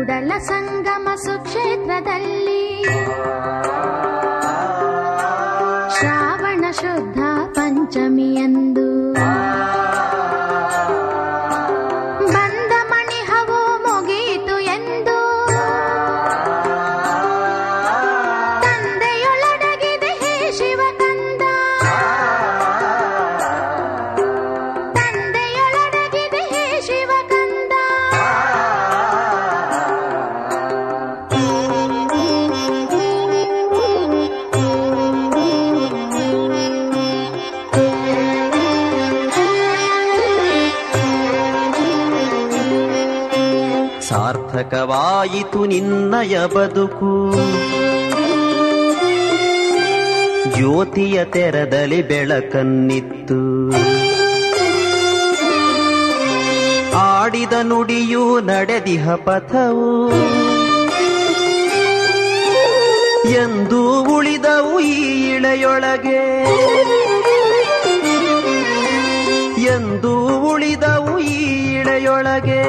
ಕೂಡಲ ಸಂಗಮ ಸುಕ್ಷೇತ್ರದಲ್ಲಿ ಶ್ರಾವಣ ಶುದ್ಧ ಪಂಚಮಿಯಂದು ಬಂದ ಮಣಿಹವು ಮುಗಿಯಿತು ಎಂದು ತಂದೆಯೊಳಡಗಿದೆ ಹೇ ಶಿವಕಂದ ತಂದೆಯೊಳಡಗಿದೆ ಹೇ ಶಿವಕಂದ ಸಾರ್ಥಕವಾಯಿತು ನಿನ್ನಯ ಬದುಕು ಜ್ಯೋತಿಯ ತೆರದಲ್ಲಿ ಬೆಳಕನ್ನಿತ್ತು ಆಡಿದ ನುಡಿಯು ನಡೆದಿಹ ಪಥವು ಎಂದು ಉಳಿದವು ಈ ಇಳೆಯೊಳಗೆ ಎಂದು ಉಳಿದವು ಈ ಇಳೆಯೊಳಗೆ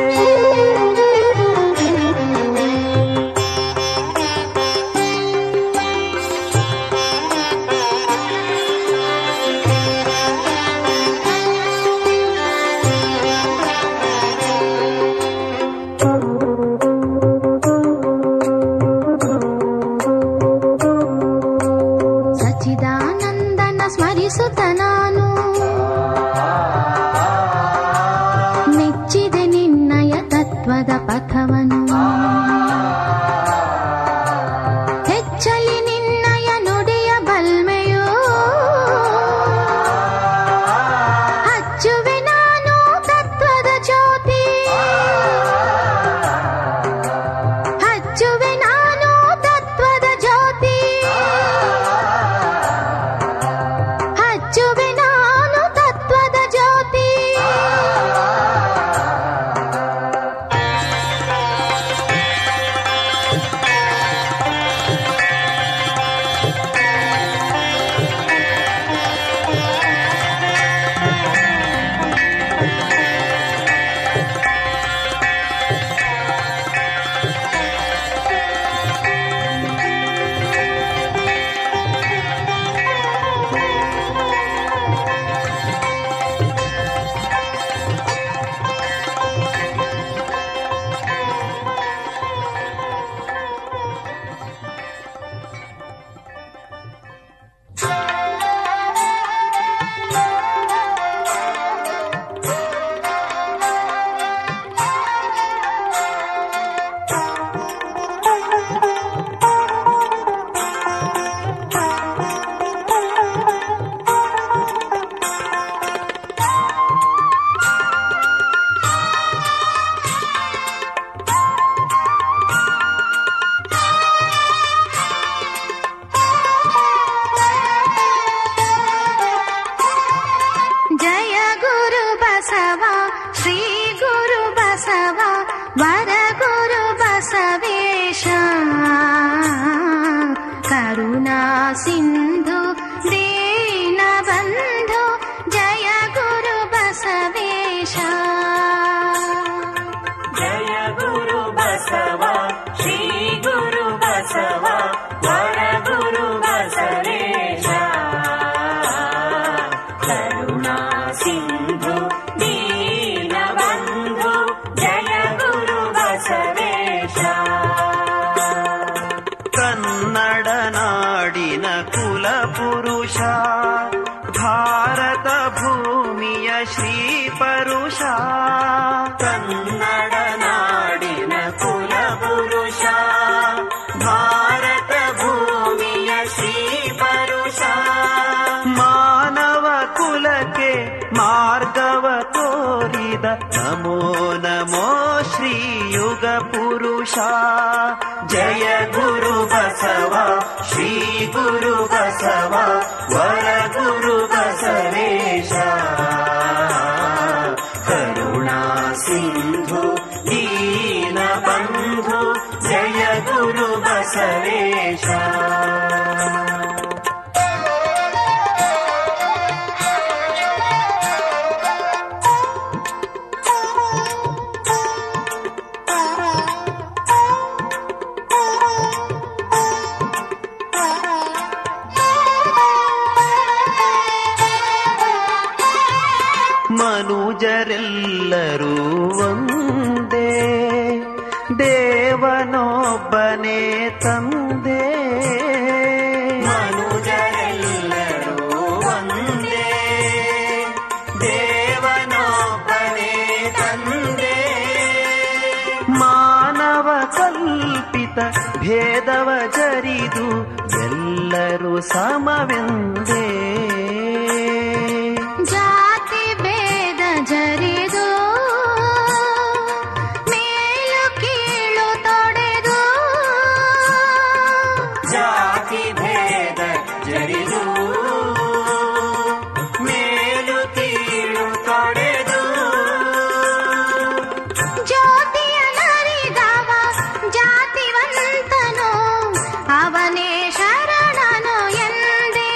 ಸಚಿದಾನಂದನ ಸ್ಮರಿಸುತ್ತ ನಾನು ಮೆಚ್ಚಿದೆ ನಿನ್ನಯ ತತ್ವದ ಪಥವನ್ನು ಹೆಚ್ಚಲಿ ನಿನ್ನಯ ನುಡಿಯ ಬಲ್ಮೆಯೋ ಹಚ್ಚುವೆ ನಾನು ತತ್ವದ ಜ್ಯೋತಿ ಹಚ್ಚುವೆ ನಾನು ತತ್ವದ ಜ್ಯೋತಿ ಹಚ್ಚುವೆ ನಾನು ತತ್ವದ ಜ್ಯೋತಿ ಜಯ ಗುರು ಬಸವ ಶ್ರೀ ಗುರು ಬಸವ ವರ ಗುರು ಬಸವೇಶ ಕರುಣಾ ಸಿಂಧು ದೀನ ಬಂಧು ಜಯ ಗುರು ಬಸವೇಶ ಜಯ ಗುರು ಬಸವ ಶ್ರೀ ಗುರು ಬಸವ ವರ ಗುರು ಬಸವೇಶ ಕರುಣಾ ಸಿಂಧು ದೀನ ಬಂಧು ಜಯ ಗುರು ಬಸವೇಶ ಕನ್ನಡ ನಾಡಿನ ಕುಲ ಪುರುಷ ಭಾರತ ಭೂಮಿಯ ಶ್ರೀ ಪರುಷ ಕನ್ನಡ ನಾಡಿನ ಕುಲ ಪುರುಷ ಭಾರತ ಭೂಮಿಯ ಶ್ರೀ ಪರುಷ ಮಾನವ ಕುಲಕ್ಕೆ ಮಾರ್ಗವ ತೋರಿದ ನಮೋ ನಮೋ ಶ್ರೀ ಯುಗ ಪುರುಷ ಜಯ ಗುರು ಬಸವ ಶ್ರೀ ಗುರು ಬಸವ ವರ ಗುರು ಬಸವೇಶ ಕರುಣಾ ಸಿಂಧು ದೀನ ಬಂಧು ಜಯ ಗುರು ಬಸವೇಶ Thank you. ದೇವನೊಬ್ಬನೇ ತಂದೆ ಮನುಜರೆಲ್ಲರೂ ಒಂದೇ ದೇವನೊಬ್ಬನೇ ತಂದೆ ಮಾನವ ಕಲ್ಪಿತ ಭೇದವ ಜರಿದು ಎಲ್ಲರೂ ಸಮವೆಂದೇ ಜಾತಿ ಭೇದ ಜರಿದು ಮೇಲು ಕೀಳು ತೊಡೆದು ಜಾತಿ ಭೇದ ಜರಿದು ಮೇಲು ಕೀಳು ತೊಡೆದು ಜ್ಯೋತಿಯ ನರಿದವ ಜಾತಿವಂತನು ಅವನೇ ಶರಣನು ಎಂದೇ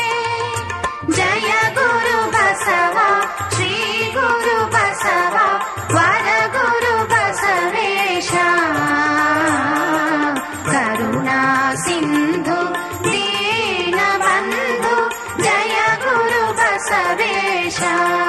ಜಯ ಗುರು ಬಸವ ಶ್ರೀ ಗುರು ಬಸವ ವರ ಗುರು ಬಸವೇಶ ಕರುಣಾ ಸಿಂಧು ದೀನ ಬಂಧು ಜಯ ಗುರು ಬಸವೇಶ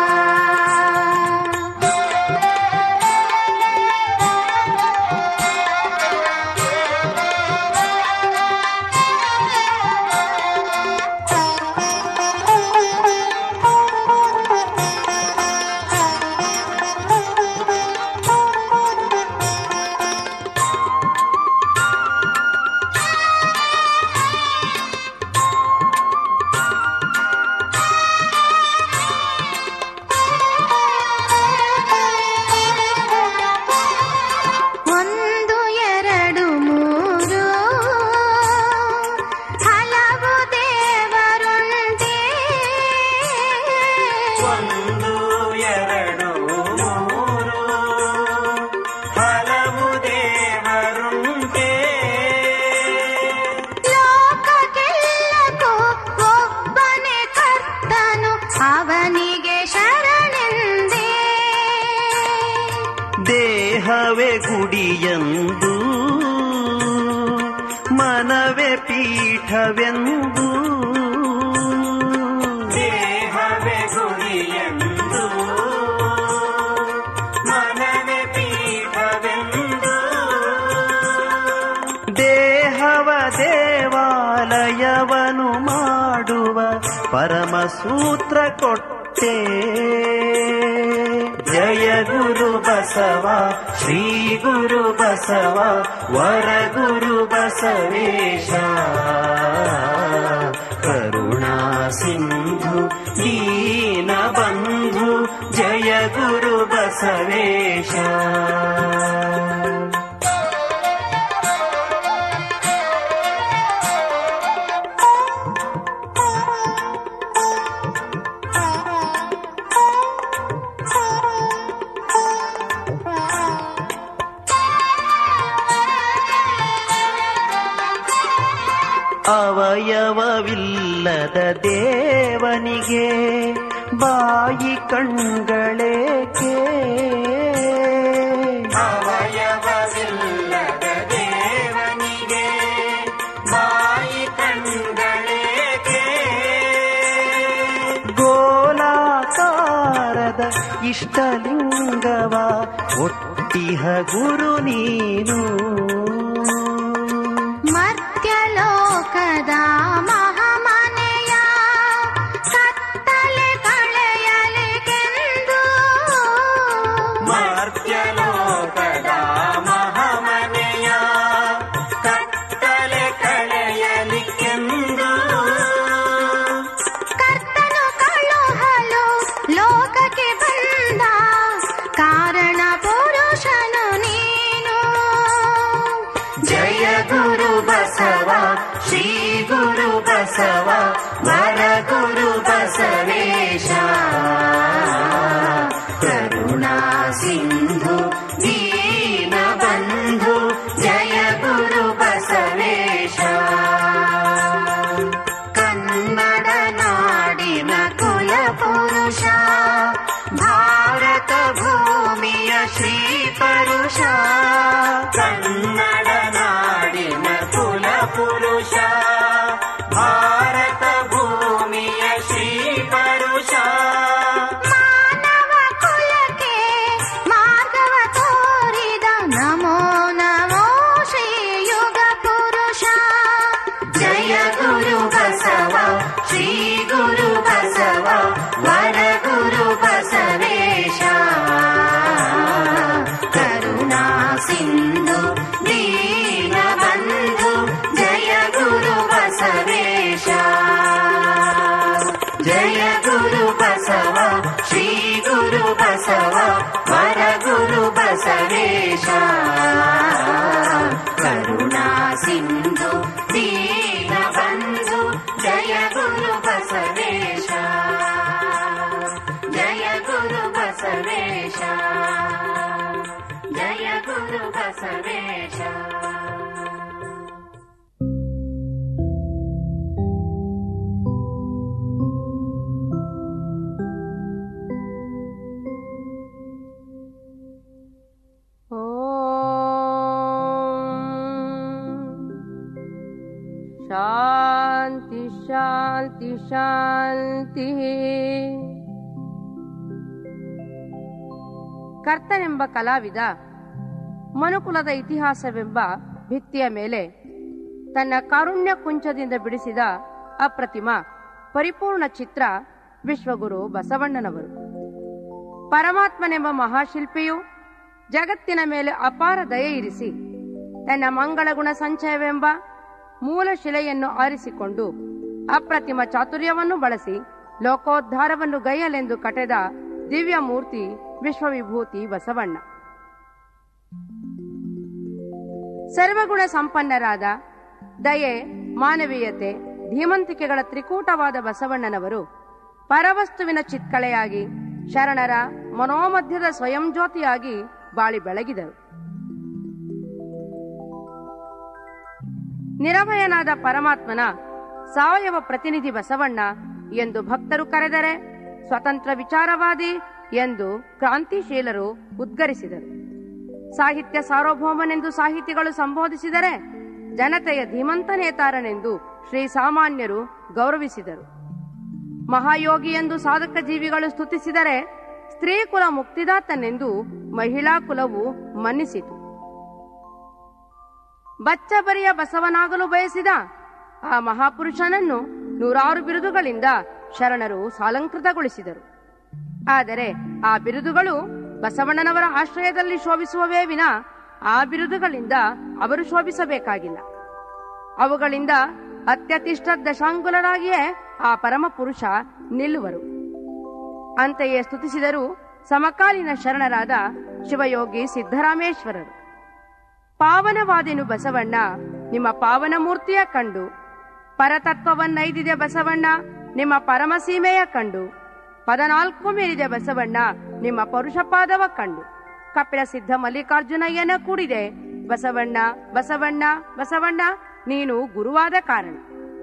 ಒಂದು ಎರಡು ಮೂರು ಹಲವು ದೇವರುಂಟೆ ಒಂದು ಎರಡು ಮೂರು ಹಲವು ದೇವರುಂಟೆ ಲೋಕಕ್ಕೆಲ್ಲಕ್ಕೂ ಒಬ್ಬನೇ ಕರ್ತನು ಅವನಿಗೆ ಶರಣೆಂದೇ ದೇಹವೇ ಗುಡಿಯಂದು ಮನವೇ ಪೀಠವೆಂದು ದೇಹವೇ ಗುರಿಯೆಂದು ಮನವೇ ಪೀಠವೆಂದು ದೇಹವ ದೇವಾಲಯವನು ಮಾಡುವ ಪರಮ ಸೂತ್ರ ಕೊಟ್ಟೆ ಜಯ ಗುರು ಬಸವ ಶ್ರೀ ಗುರು ಬಸವ ವರ ಗುರು ಬಸವೇಶ ಕರುಣಾ ಸಿಂಧು ದೀನ ಬಂಧು ಜಯ ಗುರು ಬಸವೇಶ ಅವಯವವಿಲ್ಲದ ದೇವನಿಗೆ ಬಾಯಿ ಕಣ್ಗಳೇಕೆ ಅವಯವವಿಲ್ಲದ ದೇವನಿಗೆ ಬಾಯಿ ಕಣ್ಗಳೇಕೆ ಗೋಲಾಕಾರದ ಇಷ್ಟಲಿಂಗವ ಒಟ್ಟಿಹ ಗುರು ನೀನು ಮರ್ತ್ಯಲೋಕದ ಮಹಾಮನೆಯ ಕತ್ತಲೆ ಕಳೆಯಲಿಗೆಂದು ಮರ್ತ್ಯಲೋಕದ ಮಹಾಮನೆಯ ಕತ್ತಲೆ ಕಳೆಯಲಿಕ್ಕೆಂದು ಕರ್ತನು ಕಳುಹಲು ಲೋಕಕ್ಕೆ ಬಂದ ಕಾರಣ ಪುರುಷನು ನೀನು ಜಯ ಗುರು ಬಸವ ಶ್ರೀ ಗುರು ಬಸವ ವರ ಗುರು ಬಸವೇಶ ಕರುಣಾ ಸಿಂಧು ದೀನ ಬಂಧು ಜಯ ಗುರು ಬಸವೇಶ ಕನ್ನಡ ನಾಡಿನ ಕುಲ ಪುರುಷ ಭಾರತ ಭೂಮಿಯ ಶ್ರೀ ಪರುಷ ಕನ್ನಡ ನಾಡಿನ ಕುಲ ಪುರುಷ ಭಾರತ ಭೂಮಿಯ ಶ್ರೀ ಪರುಷ ಸಿಂಧು ದೀನ ಬಂಧು ಜಯ ಗುರು ಬಸವೇಶ ಜಯ ಗುರು ಬಸವ ಶ್ರೀ ಗುರು ಬಸವ ವರ ಗುರು ಬಸವೇಶ ಕರುಣಾ ಸಿಂಧು ದೀನ ಬಂಧು ಜಯ ಗುರು ಬಸವೇಶ ಜಯ ಗುರು ಬಸವೇಶ ಜಯ ಗುರು ಬಸವೇಶ ಶಾಂತಿ ಶಾಂತಿ ಶಾಂತಿ ಕರ್ತನೆಂಬ ಕಲಾವಿದ ಮನುಕುಲದ ಇತಿಹಾಸವೆಂಬ ಭಿತ್ತಿಯ ಮೇಲೆ ತನ್ನ ಕಾರುಣ್ಯ ಕುಂಚದಿಂದ ಬಿಡಿಸಿದ ಅಪ್ರತಿಮ ಪರಿಪೂರ್ಣ ಚಿತ್ರ ವಿಶ್ವಗುರು ಬಸವಣ್ಣನವರು ಪರಮಾತ್ಮನೆಂಬ ಮಹಾಶಿಲ್ಪಿಯು ಜಗತ್ತಿನ ಮೇಲೆ ಅಪಾರ ದಯೆ ಇರಿಸಿ ತನ್ನ ಮಂಗಳಗುಣ ಸಂಚಯವೆಂಬ ಮೂಲ ಶಿಲೆಯನ್ನು ಆರಿಸಿಕೊಂಡು ಅಪ್ರತಿಮ ಚಾತುರ್ಯವನ್ನು ಬಳಸಿ ಲೋಕೋದ್ಧಾರವನ್ನು ಗೈಯಲೆಂದು ಕಟೆದ ದಿವ್ಯ ಮೂರ್ತಿ ವಿಶ್ವವಿಭೂತಿ ಬಸವಣ್ಣ ಸರ್ವಗುಣ ಸಂಪನ್ನರಾದ ದಯೆ ಮಾನವೀಯತೆ ಧೀಮಂತಿಕೆಗಳ ತ್ರಿಕೂಟವಾದ ಬಸವಣ್ಣನವರು ಪರವಸ್ತುವಿನ ಚಿತ್ಕಳೆಯಾಗಿ ಶರಣರ ಮನೋಮಧ್ಯದ ಸ್ವಯಂ ಜ್ಯೋತಿಯಾಗಿ ಬಾಳಿ ಬೆಳಗಿದರು ನಿರಭಯನಾದ ಪರಮಾತ್ಮನ ಸಾವಯವ ಪ್ರತಿನಿಧಿ ಬಸವಣ್ಣ ಎಂದು ಭಕ್ತರು ಕರೆದರೆ ಸ್ವತಂತ್ರ ವಿಚಾರವಾದಿ ಎಂದು ಕ್ರಾಂತಿಶೀಲರು ಉದ್ಗರಿಸಿದರು ಸಾಹಿತ್ಯ ಸಾರ್ವಭೌಮನೆಂದು ಸಾಹಿತಿಗಳು ಸಂಬೋಧಿಸಿದರೆ ಜನತೆಯ ಧೀಮಂತ ನೇತಾರನೆಂದು ಶ್ರೀ ಸಾಮಾನ್ಯರು ಗೌರವಿಸಿದರು ಮಹಾಯೋಗಿ ಎಂದು ಸಾಧಕ ಜೀವಿಗಳು ಸ್ತುತಿಸಿದರೆ ಸ್ತ್ರೀ ಕುಲ ಮುಕ್ತಿದಾತನೆಂದು ಮಹಿಳಾ ಕುಲವು ಮನ್ನಿಸಿತು ಬಚ್ಚಬರಿಯ ಬಸವನಾಗಲು ಬಯಸಿದ ಆ ಮಹಾಪುರುಷನನ್ನು ನೂರಾರು ಬಿರುದುಗಳಿಂದ ಶರಣರು ಸಾಲಂಕೃತಗೊಳಿಸಿದರು ಆದರೆ ಆ ಬಿರುದುಗಳು ಬಸವಣ್ಣನವರ ಆಶ್ರಯದಲ್ಲಿ ಶೋಭಿಸುವವೇ ವಿನ ಆ ಬಿರುದುಗಳಿಂದ ಅವರು ಶೋಭಿಸಬೇಕಾಗಿಲ್ಲ ಅವುಗಳಿಂದ ಅತ್ಯತಿಷ್ಠ ದಶಾಂಗುಲರಾಗಿಯೇ ಆ ಪರಮ ಪುರುಷ ನಿಲ್ಲುವರು ಅಂತೆಯೇ ಸ್ತುತಿಸಿದರು ಸಮಕಾಲೀನ ಶರಣರಾದ ಶಿವಯೋಗಿ ಸಿದ್ದರಾಮೇಶ್ವರರು ಪಾವನವಾದಿನು ಬಸವಣ್ಣ ನಿಮ್ಮ ಪಾವನ ಮೂರ್ತಿಯ ಕಂಡು ಪರತತ್ವವನ್ನೈದಿದೆ ಬಸವಣ್ಣ ನಿಮ್ಮ ಪರಮಸೀಮೆಯ ಕಂಡು ಪದನಾಲ್ಕು ಮೀರಿದೆ ಬಸವಣ್ಣ ನಿಮ್ಮ ಪರುಷಪಾದವ ಕಂಡು ಕಪಿಲ ಸಿದ್ಧ ಮಲ್ಲಿಕಾರ್ಜುನಯ್ಯನ ಕೂಡಿದೆ ಬಸವಣ್ಣ ಬಸವಣ್ಣ ಬಸವಣ್ಣ ನೀನು ಗುರುವಾದ ಕಾರಣ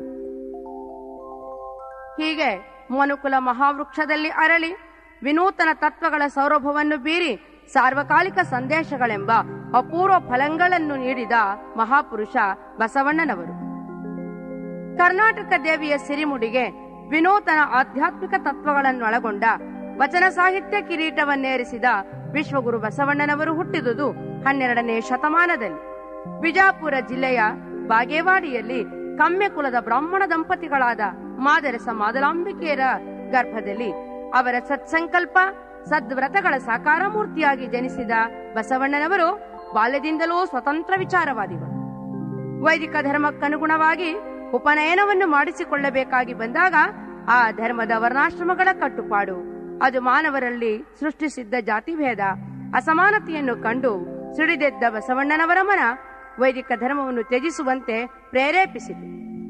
ಹೀಗೆ ಮನುಕುಲ ಮಹಾವೃಕ್ಷದಲ್ಲಿ ಅರಳಿ ವಿನೂತನ ತತ್ವಗಳ ಸೌರಭವನ್ನು ಬೀರಿ ಸಾರ್ವಕಾಲಿಕ ಸಂದೇಶಗಳೆಂಬ ಅಪೂರ್ವ ಫಲಗಳನ್ನು ನೀಡಿದ ಮಹಾಪುರುಷ ಬಸವಣ್ಣನವರು ಕರ್ನಾಟಕ ದೇವಿಯ ಸಿರಿಮುಡಿಗೆ ವಿನೂತನ ಆಧ್ಯಾತ್ಮಿಕ ತತ್ವಗಳನ್ನೊಳಗೊಂಡ ವಚನ ಸಾಹಿತ್ಯ ಕಿರೀಟವನ್ನೇರಿಸಿದ ವಿಶ್ವಗುರು ಬಸವಣ್ಣನವರು ಹುಟ್ಟಿದುದು ಹನ್ನೆರಡನೇ ಶತಮಾನದಲ್ಲಿ ಬಿಜಾಪುರ ಜಿಲ್ಲೆಯ ಬಾಗೇವಾಡಿಯಲ್ಲಿ ಕಮ್ಮೆ ಕುಲದ ಬ್ರಾಹ್ಮಣ ದಂಪತಿಗಳಾದ ಮಾದರಸ ಮಾದಲಾಂಬಿಕೆಯರ ಗರ್ಭದಲ್ಲಿ ಅವರ ಸತ್ಸಂಕಲ್ಪ ಸದ್ವ್ರತಗಳ ಸಾಕಾರ ಮೂರ್ತಿಯಾಗಿ ಜನಿಸಿದ ಬಸವಣ್ಣನವರು ಬಾಲ್ಯದಿಂದಲೂ ಸ್ವತಂತ್ರ ವಿಚಾರವಾದಿಗಳು ವೈದಿಕ ಧರ್ಮಕ್ಕನುಗುಣವಾಗಿ ಉಪನಯನವನ್ನು ಮಾಡಿಸಿಕೊಳ್ಳಬೇಕಾಗಿ ಬಂದಾಗ ಆ ಧರ್ಮದ ವರ್ಣಾಶ್ರಮಗಳ ಕಟ್ಟುಪಾಡು ಅದು ಮಾನವರಲ್ಲಿ ಸೃಷ್ಟಿಸಿದ್ದ ಜಾತಿಭೇದ ಅಸಮಾನತೆಯನ್ನು ಕಂಡು ಸಿಡಿದೆದ್ದ ಬಸವಣ್ಣನವರ ಮನ ವೈದಿಕ ಧರ್ಮವನ್ನು ತ್ಯಜಿಸುವಂತೆ ಪ್ರೇರೇಪಿಸಿತು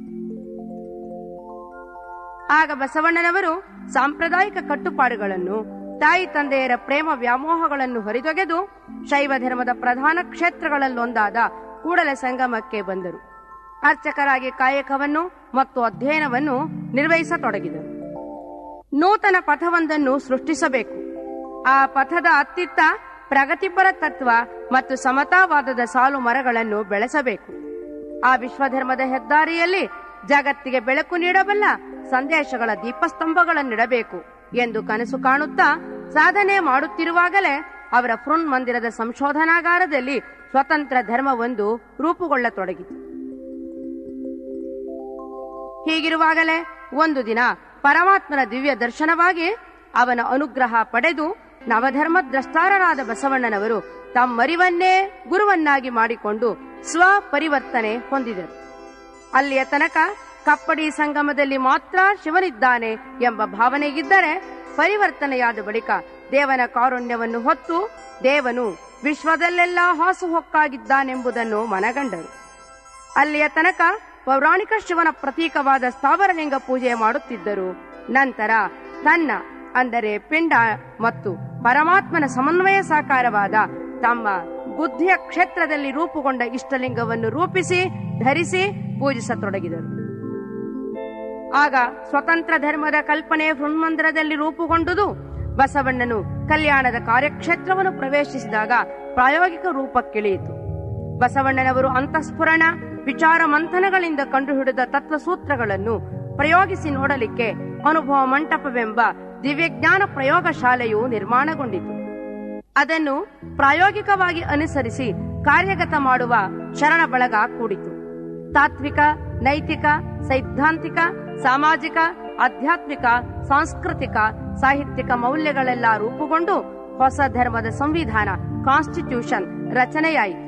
ಆಗ ಬಸವಣ್ಣನವರು ಸಾಂಪ್ರದಾಯಿಕ ಕಟ್ಟುಪಾಡುಗಳನ್ನು ತಾಯಿ ತಂದೆಯರ ಪ್ರೇಮ ವ್ಯಾಮೋಹಗಳನ್ನು ಹೊರದೊಗೆದು ಶೈವ ಧರ್ಮದ ಪ್ರಧಾನ ಕ್ಷೇತ್ರಗಳಲ್ಲೊಂದಾದ ಕೂಡಲ ಸಂಗಮಕ್ಕೆ ಬಂದರು ಅರ್ಚಕರಾಗಿ ಕಾಯಕವನ್ನು ಮತ್ತು ಅಧ್ಯಯನವನ್ನು ನಿರ್ವಹಿಸತೊಡಗಿದರು ನೂತನ ಪಥವೊಂದನ್ನು ಸೃಷ್ಟಿಸಬೇಕು ಆ ಪಥದ ಅತ್ತಿತ್ತ ಪ್ರಗತಿಪರ ತತ್ವ ಮತ್ತು ಸಮತಾವಾದದ ಸಾಲು ಮರಗಳನ್ನು ಬೆಳೆಸಬೇಕು ಆ ವಿಶ್ವಧರ್ಮದ ಹೆದ್ದಾರಿಯಲ್ಲಿ ಜಗತ್ತಿಗೆ ಬೆಳಕು ನೀಡಬಲ್ಲ ಸಂದೇಶಗಳ ದೀಪಸ್ತಂಭಗಳನ್ನಿಡಬೇಕು ಎಂದು ಕನಸು ಕಾಣುತ್ತಾ ಸಾಧನೆ ಮಾಡುತ್ತಿರುವಾಗಲೇ ಅವರ ಫೃನ್ ಮಂದಿರದ ಸಂಶೋಧನಾಗಾರದಲ್ಲಿ ಸ್ವತಂತ್ರ ಧರ್ಮವೊಂದು ರೂಪುಗೊಳ್ಳತೊಡಗಿತು ಹೀಗಿರುವಾಗಲೇ ಒಂದು ದಿನ ಪರಮಾತ್ಮನ ದಿವ್ಯ ದರ್ಶನವಾಗಿ ಅವನ ಅನುಗ್ರಹ ಪಡೆದು ನವಧರ್ಮ ದ್ರಷ್ಟಾರರಾದ ಬಸವಣ್ಣನವರು ತಮ್ಮರಿವನ್ನೇ ಗುರುವನ್ನಾಗಿ ಮಾಡಿಕೊಂಡು ಸ್ವಪರಿವರ್ತನೆ ಹೊಂದಿದರು ಅಲ್ಲಿಯ ತನಕ ಕಪ್ಪಡಿ ಸಂಗಮದಲ್ಲಿ ಮಾತ್ರ ಶಿವನಿದ್ದಾನೆ ಎಂಬ ಭಾವನೆಗಿದ್ದರೆ ಪರಿವರ್ತನೆಯಾದ ಬಳಿಕ ದೇವನ ಕಾರುಣ್ಯವನ್ನು ಹೊತ್ತು ದೇವನು ವಿಶ್ವದಲ್ಲೆಲ್ಲ ಹಾಸುಹೊಕ್ಕಾಗಿದ್ದಾನೆಂಬುದನ್ನು ಮನಗಂಡರು ಅಲ್ಲಿಯ ತನಕ ಪೌರಾಣಿಕ ಶಿವನ ಪ್ರತೀಕವಾದ ಸ್ಥಾವರಲಿಂಗ ಪೂಜೆ ಮಾಡುತ್ತಿದ್ದರು ನಂತರ ತನ್ನ ಅಂದರೆ ಪಿಂಡ ಮತ್ತು ಪರಮಾತ್ಮನ ಸಮನ್ವಯ ಸಾಕಾರವಾದ ತಮ್ಮ ಬುದ್ಧಿಯ ಕ್ಷೇತ್ರದಲ್ಲಿ ರೂಪುಗೊಂಡ ಇಷ್ಟಲಿಂಗವನ್ನು ರೂಪಿಸಿ ಧರಿಸಿ ಪೂಜಿಸತೊಡಗಿದರು ಆಗ ಸ್ವತಂತ್ರ ಧರ್ಮದ ಕಲ್ಪನೆ ಹೃನ್ಮಂದಿರದಲ್ಲಿ ರೂಪುಗೊಂಡುದು ಬಸವಣ್ಣನು ಕಲ್ಯಾಣದ ಕಾರ್ಯಕ್ಷೇತ್ರವನ್ನು ಪ್ರವೇಶಿಸಿದಾಗ ಪ್ರಾಯೋಗಿಕ ರೂಪಕ್ಕಿಳಿಯಿತು ಬಸವಣ್ಣನವರು ಅಂತಃಸ್ಫುರಣ ವಿಚಾರ ಮಂಥನಗಳಿಂದ ಕಂಡುಹಿಡಿದ ತತ್ವಸೂತ್ರಗಳನ್ನು ಪ್ರಯೋಗಿಸಿ ನೋಡಲಿಕ್ಕೆ ಅನುಭವ ಮಂಟಪವೆಂಬ ದಿವ್ಯಜ್ಞಾನ ಪ್ರಯೋಗಶಾಲೆಯು ನಿರ್ಮಾಣಗೊಂಡಿತು ಅದನ್ನು ಪ್ರಾಯೋಗಿಕವಾಗಿ ಅನುಸರಿಸಿ ಕಾರ್ಯಗತ ಮಾಡುವ ಶರಣ ಬಳಗ ಕೂಡಿತು ತಾತ್ವಿಕ ನೈತಿಕ ಸೈದ್ಧಾಂತಿಕ ಸಾಮಾಜಿಕ ಆಧ್ಯಾತ್ಮಿಕ ಸಾಂಸ್ಕೃತಿಕ ಸಾಹಿತ್ಯಿಕ ಮೌಲ್ಯಗಳೆಲ್ಲ ರೂಪುಗೊಂಡು ಹೊಸ ಧರ್ಮದ ಸಂವಿಧಾನ ಕಾನ್ಸ್ಟಿಟ್ಯೂಷನ್ ರಚನೆಯಾಯಿತು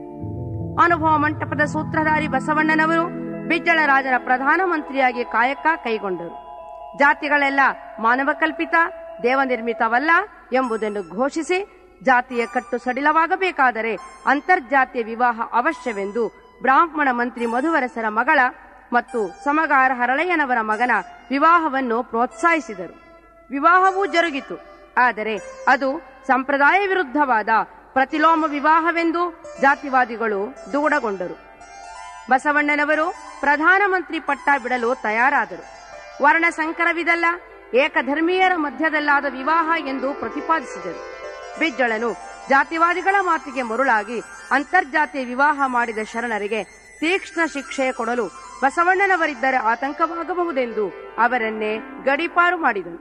ಅನುಭವ ಮಂಟಪದ ಸೂತ್ರಧಾರಿ ಬಸವಣ್ಣನವರು ಬಿಜ್ಜಳ ರಾಜನ ಪ್ರಧಾನಮಂತ್ರಿಯಾಗಿ ಕಾಯಕ ಕೈಗೊಂಡರು ಜಾತಿಗಳೆಲ್ಲ ಮಾನವ ಕಲ್ಪಿತ ದೇವನಿರ್ಮಿತವಲ್ಲ ಎಂಬುದನ್ನು ಘೋಷಿಸಿ ಜಾತಿಯ ಕಟ್ಟು ಸಡಿಲವಾಗಬೇಕಾದರೆ ಅಂತರ್ಜಾತೀಯ ವಿವಾಹ ಅವಶ್ಯವೆಂದು ಬ್ರಾಹ್ಮಣ ಮಂತ್ರಿ ಮಧುವರಸರ ಮಗಳ ಮತ್ತು ಸಮಗಾರ ಹರಳಯ್ಯನವರ ಮಗನ ವಿವಾಹವನ್ನು ಪ್ರೋತ್ಸಾಹಿಸಿದರು ವಿವಾಹವೂ ಜರುಗಿತು ಆದರೆ ಅದು ಸಂಪ್ರದಾಯ ವಿರುದ್ಧವಾದ ಪ್ರತಿಲೋಮ ವಿವಾಹವೆಂದು ಜಾತಿವಾದಿಗಳು ದೂಡಗೊಂಡರು ಬಸವಣ್ಣನವರು ಪ್ರಧಾನಮಂತ್ರಿ ಪಟ್ಟ ಬಿಡಲು ತಯಾರಾದರು ವರ್ಣ ಸಂಕರವಿದಲ್ಲ ಏಕಧರ್ಮೀಯರ ಮಧ್ಯದಲ್ಲಾದ ವಿವಾಹ ಎಂದು ಪ್ರತಿಪಾದಿಸಿದರು ಬಿಜ್ಜಳನು ಜಾತಿವಾದಿಗಳ ಮಾತಿಗೆ ಮರುಳಾಗಿ ಅಂತರ್ಜಾತೀಯ ವಿವಾಹ ಮಾಡಿದ ಶರಣರಿಗೆ ತೀಕ್ಷ್ಣ ಶಿಕ್ಷೆ ಕೊಡಲು ಬಸವಣ್ಣನವರಿದ್ದರೆ ಆತಂಕವಾಗಬಹುದೆಂದು ಅವರನ್ನೇ ಗಡೀಪಾರು ಮಾಡಿದನು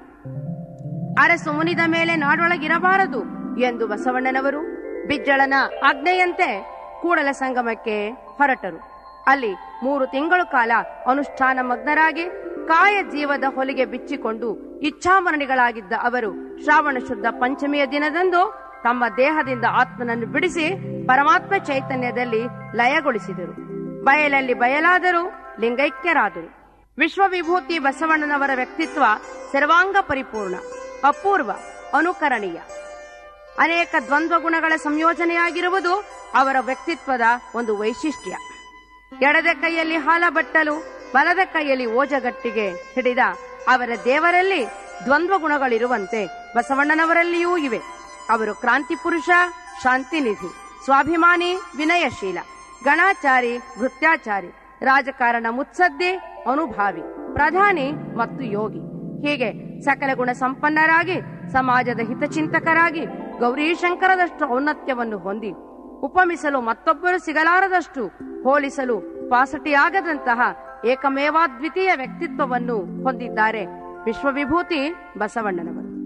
ಅರಸು ಮುನಿದ ಮೇಲೆ ನಾಡೊಳಗಿರಬಾರದು ಎಂದು ಬಸವಣ್ಣನವರು ಬಿಜ್ಜಳನ ಆಜ್ಞೆಯಂತೆ ಕೂಡಲ ಸಂಗಮಕ್ಕೆ ಹೊರಟರು ಅಲ್ಲಿ ಮೂರು ತಿಂಗಳು ಕಾಲ ಅನುಷ್ಠಾನ ಮಗ್ನರಾಗಿ ಕಾಯ ಜೀವದ ಹೊಲಿಗೆ ಬಿಚ್ಚಿಕೊಂಡು ಇಚ್ಛಾಮರಣಿಗಳಾಗಿದ್ದ ಅವರು ಶ್ರಾವಣ ಶುದ್ಧ ಪಂಚಮಿಯ ದಿನದಂದು ತಮ್ಮ ದೇಹದಿಂದ ಆತ್ಮನನ್ನು ಬಿಡಿಸಿ ಪರಮಾತ್ಮ ಚೈತನ್ಯದಲ್ಲಿ ಲಯಗೊಳಿಸಿದರು ಬಯಲಲ್ಲಿ ಬಯಲಾದರು ಲಿಂಗೈಕ್ಯರಾದರು ವಿಶ್ವವಿಭೂತಿ ಬಸವಣ್ಣನವರ ವ್ಯಕ್ತಿತ್ವ ಸರ್ವಾಂಗ ಪರಿಪೂರ್ಣ ಅಪೂರ್ವ ಅನುಕರಣೀಯ ಅನೇಕ ದ್ವಂದ್ವ ಗುಣಗಳ ಸಂಯೋಜನೆಯಾಗಿರುವುದು ಅವರ ವ್ಯಕ್ತಿತ್ವದ ಒಂದು ವೈಶಿಷ್ಟ್ಯ ಎಡದ ಕೈಯಲ್ಲಿ ಹಾಲ ಬಟ್ಟಲು ಬಲದ ಕೈಯಲ್ಲಿ ಓಜಗಟ್ಟಿಗೆ ಹಿಡಿದ ಅವರ ದೇವರಲ್ಲಿ ದ್ವಂದ್ವ ಗುಣಗಳಿರುವಂತೆ ಬಸವಣ್ಣನವರಲ್ಲಿಯೂ ಇವೆ ಅವರು ಕ್ರಾಂತಿ ಪುರುಷ ಶಾಂತಿ ನಿಧಿ ಸ್ವಾಭಿಮಾನಿ ವಿನಯಶೀಲ ಗಣಾಚಾರಿ ಭೃತ್ಯಾಚಾರಿ ರಾಜಕಾರಣ ಮುತ್ಸದ್ದಿ ಅನುಭಾವಿ ಪ್ರಧಾನಿ ಮತ್ತು ಯೋಗಿ ಹೀಗೆ ಸಕಲ ಗುಣ ಸಂಪನ್ನರಾಗಿ ಸಮಾಜದ ಹಿತಚಿಂತಕರಾಗಿ ಗೌರೀಶಂಕರದಷ್ಟು ಔನ್ನತ್ಯವನ್ನು ಹೊಂದಿ ಉಪಮಿಸಲು ಮತ್ತೊಬ್ಬರು ಸಿಗಲಾರದಷ್ಟು ಹೋಲಿಸಲು ಪಾಸಟಿಯಾಗದಂತಹ ಏಕಮೇವಾದ್ವಿತೀಯ ವ್ಯಕ್ತಿತ್ವವನ್ನು ಹೊಂದಿದ್ದಾರೆ ವಿಶ್ವವಿಭೂತಿ ಬಸವಣ್ಣನವರು